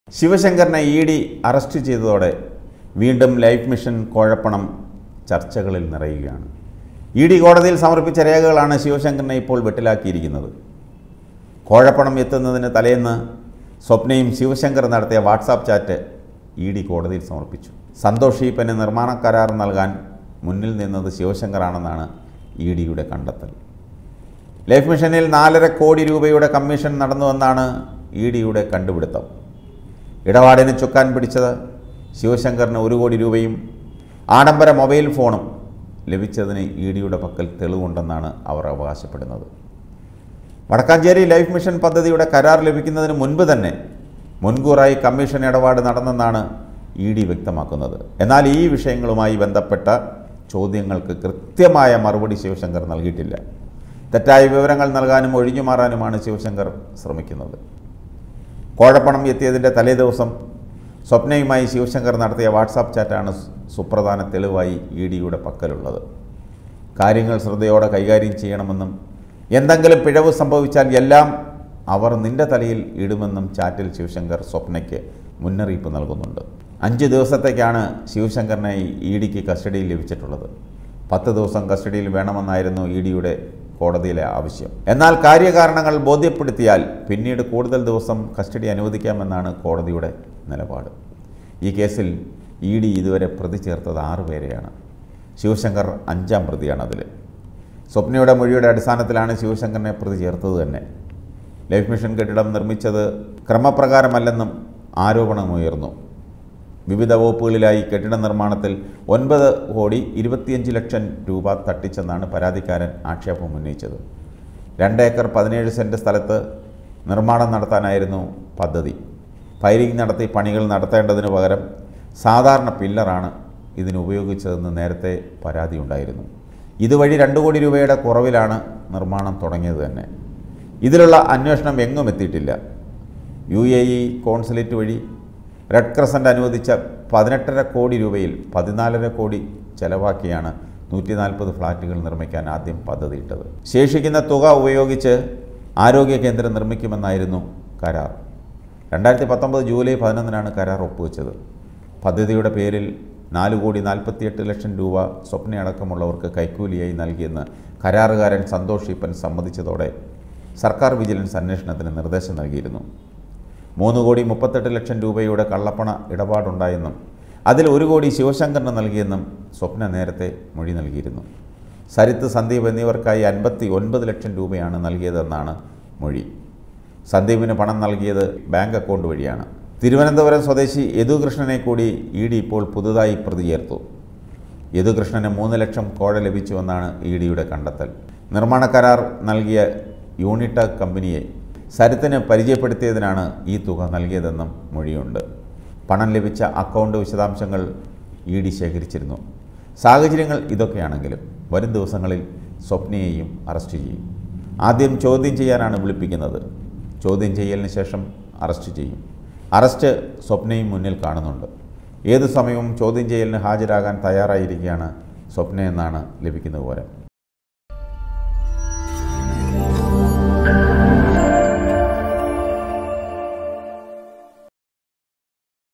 ശിവശങ്കറിനെ E D arrest ചെയ്തതോടെ വീണ്ടും ലൈഫ് മിഷൻ കോഴപ്പണം ചർച്ചകളിൽ നിറയുകയാണ് ഇ ഡി കോടതിയിൽ സമർപ്പിച്ച രേഖകളാണ് ശിവശങ്കറിനെ ഇപ്പോൾ വെട്ടിലാക്കിയിരിക്കുന്നത് കോഴപ്പണം എത്തുന്നതിന് തലേന്ന് സ്വപ്നയും ശിവശങ്കർ നടത്തിയ വാട്സാപ്പ് ചാറ്റ് ഇ ഡി കോടതിയിൽ സമർപ്പിച്ചു സന്തോഷ് ഈപ്പന് നിർമ്മാണ കരാർ നൽകാൻ മുന്നിൽ നിന്നത് ശിവശങ്കറാണെന്നാണ് ഇ ഡിയുടെ കണ്ടെത്തൽ ലൈഫ് മിഷനിൽ നാലര കോടി രൂപയുടെ കമ്മീഷൻ നടന്നുവെന്നാണ് ഇ ഡിയുടെ കണ്ടുപിടുത്തം ഇടപാടിന് ചുക്കാൻ പിടിച്ചത് ശിവശങ്കറിന് ഒരു കോടി രൂപയും ആഡംബര മൊബൈൽ ഫോണും ലഭിച്ചതിന് ഇ ഡിയുടെ പക്കൽ തെളിവുണ്ടെന്നാണ് അവർ അവകാശപ്പെടുന്നത് വടക്കാഞ്ചേരി ലൈഫ് മിഷൻ പദ്ധതിയുടെ കരാർ ലഭിക്കുന്നതിന് മുൻപ് തന്നെ മുൻകൂറായി കമ്മീഷൻ ഇടപാട് നടന്നെന്നാണ് ഇ ഡി വ്യക്തമാക്കുന്നത് എന്നാൽ ഈ വിഷയങ്ങളുമായി ബന്ധപ്പെട്ട ചോദ്യങ്ങൾക്ക് കൃത്യമായ മറുപടി ശിവശങ്കർ നൽകിയിട്ടില്ല തെറ്റായ വിവരങ്ങൾ നൽകാനും ഒഴിഞ്ഞുമാറാനുമാണ് ശിവശങ്കർ ശ്രമിക്കുന്നത് കോഴപ്പണം എത്തിയതിൻ്റെ തലേ ദിവസം സ്വപ്നയുമായി ശിവശങ്കർ നടത്തിയ വാട്സാപ്പ് ചാറ്റാണ് സുപ്രധാന തെളിവായി ഇ ഡിയുടെ പക്കലുള്ളത് കാര്യങ്ങൾ ശ്രദ്ധയോടെ കൈകാര്യം ചെയ്യണമെന്നും എന്തെങ്കിലും പിഴവ് സംഭവിച്ചാൽ എല്ലാം അവർ നിന്റെ തലയിൽ ഇടുമെന്നും ചാറ്റിൽ ശിവശങ്കർ സ്വപ്നയ്ക്ക് മുന്നറിയിപ്പ് നൽകുന്നുണ്ട് അഞ്ച് ദിവസത്തേക്കാണ് ശിവശങ്കറിനെ ഇ ഡിക്ക് കസ്റ്റഡിയിൽ ലഭിച്ചിട്ടുള്ളത് പത്ത് ദിവസം കസ്റ്റഡിയിൽ വേണമെന്നായിരുന്നു ഇ ഡിയുടെ കോടതിയിലെ ആവശ്യം എന്നാൽ കാര്യകാരണങ്ങൾ ബോധ്യപ്പെടുത്തിയാൽ പിന്നീട് കൂടുതൽ ദിവസം കസ്റ്റഡി അനുവദിക്കാമെന്നാണ് കോടതിയുടെ നിലപാട് ഈ കേസിൽ ഇ ഡി ഇതുവരെ പ്രതി ചേർത്തത് ആറ് പേരെയാണ് ശിവശങ്കർ അഞ്ചാം പ്രതിയാണ് അതിൽ സ്വപ്നയുടെ മൊഴിയുടെ അടിസ്ഥാനത്തിലാണ് ശിവശങ്കറിനെ പ്രതി ചേർത്തത് തന്നെ ലൈഫ് മിഷൻ കെട്ടിടം നിർമ്മിച്ചത് ക്രമപ്രകാരമല്ലെന്നും ആരോപണമുയർന്നു വിവിധ വകുപ്പുകളിലായി കെട്ടിട നിർമ്മാണത്തിൽ ഒൻപത് കോടി ഇരുപത്തിയഞ്ച് ലക്ഷം രൂപ തട്ടിച്ചെന്നാണ് പരാതിക്കാരൻ ആക്ഷേപം ഉന്നയിച്ചത് രണ്ട് ഏക്കർ പതിനേഴ് സെൻറ്റ് സ്ഥലത്ത് നിർമ്മാണം നടത്താനായിരുന്നു പദ്ധതി ഫയലിംഗ് നടത്തി പണികൾ നടത്തേണ്ടതിനു പകരം സാധാരണ പില്ലറാണ് ഇതിന് ഉപയോഗിച്ചതെന്ന് നേരത്തെ പരാതിയുണ്ടായിരുന്നു ഇതുവഴി രണ്ട് കോടി രൂപയുടെ കുറവിലാണ് നിർമ്മാണം തുടങ്ങിയത് തന്നെ ഇതിലുള്ള അന്വേഷണം എങ്ങും എത്തിയിട്ടില്ല യു എ ഇ കോൺസുലേറ്റ് വഴി റെഡ് ക്രസൻ്റ് അനുവദിച്ച പതിനെട്ടര കോടി രൂപയിൽ പതിനാലര കോടി ചെലവാക്കിയാണ് നൂറ്റി നാൽപ്പത് ഫ്ലാറ്റുകൾ നിർമ്മിക്കാൻ ആദ്യം പദ്ധതിയിട്ടത് ശേഷിക്കുന്ന തുക ഉപയോഗിച്ച് ആരോഗ്യ കേന്ദ്രം നിർമ്മിക്കുമെന്നായിരുന്നു കരാർ രണ്ടായിരത്തി പത്തൊമ്പത് ജൂലൈ പതിനൊന്നിനാണ് കരാർ ഒപ്പുവെച്ചത് പദ്ധതിയുടെ പേരിൽ നാല് കോടി നാൽപ്പത്തിയെട്ട് ലക്ഷം രൂപ സ്വപ്നയടക്കമുള്ളവർക്ക് കൈക്കൂലിയായി നൽകിയെന്ന് കരാറുകാരൻ സന്തോഷ് ഈപ്പൻ സമ്മതിച്ചതോടെ സർക്കാർ വിജിലൻസ് അന്വേഷണത്തിന് നിർദ്ദേശം നൽകിയിരുന്നു മൂന്ന് കോടി മുപ്പത്തെട്ട് ലക്ഷം രൂപയുടെ കള്ളപ്പണ ഇടപാടുണ്ടായെന്നും അതിൽ ഒരു കോടി ശിവശങ്കറിന് നൽകിയെന്നും സ്വപ്ന നേരത്തെ മൊഴി നൽകിയിരുന്നു സരിത്ത് സന്ദീപ് എന്നിവർക്കായി അൻപത്തി ഒൻപത് ലക്ഷം രൂപയാണ് നൽകിയതെന്നാണ് മൊഴി സന്ദീപിന് പണം നൽകിയത് ബാങ്ക് അക്കൗണ്ട് വഴിയാണ് തിരുവനന്തപുരം സ്വദേശി യദുകൃഷ്ണനെ കൂടി ഇ ഡി ഇപ്പോൾ പുതുതായി പ്രതി ചേർത്തു യദുകൃഷ്ണന് മൂന്ന് ലക്ഷം കോഴ ലഭിച്ചുവെന്നാണ് ഇ ഡിയുടെ കണ്ടെത്തൽ നിർമ്മാണ കരാർ നൽകിയ യൂണിടെക് കമ്പനിയെ സരിത്തിന് പരിചയപ്പെടുത്തിയതിനാണ് ഈ തുക നൽകിയതെന്നും മൊഴിയുണ്ട് പണം ലഭിച്ച അക്കൗണ്ട് വിശദാംശങ്ങൾ ഇ ഡി ശേഖരിച്ചിരുന്നു സാഹചര്യങ്ങൾ ഇതൊക്കെയാണെങ്കിലും വരും ദിവസങ്ങളിൽ സ്വപ്നയെയും അറസ്റ്റ് ചെയ്യും ആദ്യം ചോദ്യം ചെയ്യാനാണ് വിളിപ്പിക്കുന്നത് ചോദ്യം ചെയ്യലിന് ശേഷം അറസ്റ്റ് ചെയ്യും അറസ്റ്റ് സ്വപ്നയും മുന്നിൽ കാണുന്നുണ്ട് ഏതു സമയവും ചോദ്യം ചെയ്യലിന് ഹാജരാകാൻ തയ്യാറായിരിക്കുകയാണ് സ്വപ്ന എന്നാണ് ലഭിക്കുന്ന വിവരം